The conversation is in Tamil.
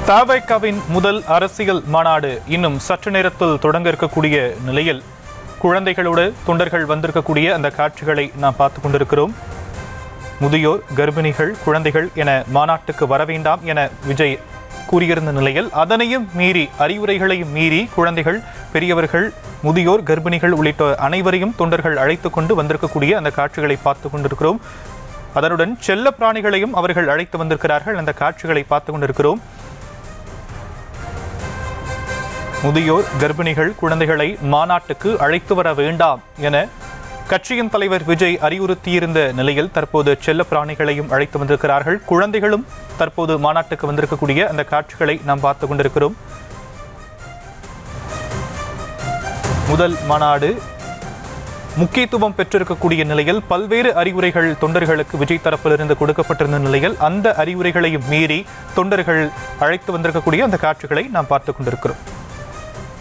தாவைக்காவின் முதல் அரசியல் மாநாடு இன்னும் சற்று நேரத்தில் தொடங்க இருக்கக்கூடிய நிலையில் குழந்தைகளோடு தொண்டர்கள் வந்திருக்கக்கூடிய அந்த காட்சிகளை நாம் பார்த்து கொண்டிருக்கிறோம் முதியோர் கர்ப்பிணிகள் குழந்தைகள் என மாநாட்டுக்கு வர வேண்டாம் என விஜய் கூறியிருந்த நிலையில் அதனையும் மீறி அறிவுரைகளையும் மீறி குழந்தைகள் பெரியவர்கள் முதியோர் கர்ப்பிணிகள் உள்ளிட்ட அனைவரையும் தொண்டர்கள் அழைத்து கொண்டு வந்திருக்கக்கூடிய அந்த காட்சிகளை பார்த்து கொண்டிருக்கிறோம் அதனுடன் செல்ல பிராணிகளையும் அவர்கள் அழைத்து வந்திருக்கிறார்கள் அந்த காட்சிகளை பார்த்து கொண்டிருக்கிறோம் முதியோர் கர்ப்பிணிகள் குழந்தைகளை மாநாட்டுக்கு அழைத்து வர வேண்டாம் என கட்சியின் தலைவர் விஜய் அறிவுறுத்தியிருந்த நிலையில் தற்போது செல்ல பிராணிகளையும் அழைத்து வந்திருக்கிறார்கள் குழந்தைகளும் தற்போது மாநாட்டுக்கு வந்திருக்கக்கூடிய அந்த காட்சிகளை நாம் பார்த்து கொண்டிருக்கிறோம் முதல் மாநாடு முக்கியத்துவம் பெற்றிருக்கக்கூடிய நிலையில் பல்வேறு அறிவுரைகள் தொண்டர்களுக்கு விஜய் தரப்பிலிருந்து கொடுக்கப்பட்டிருந்த நிலையில் அந்த அறிவுரைகளையும் மீறி தொண்டர்கள் அழைத்து வந்திருக்கக்கூடிய அந்த காட்சிகளை நாம் பார்த்து கொண்டிருக்கிறோம்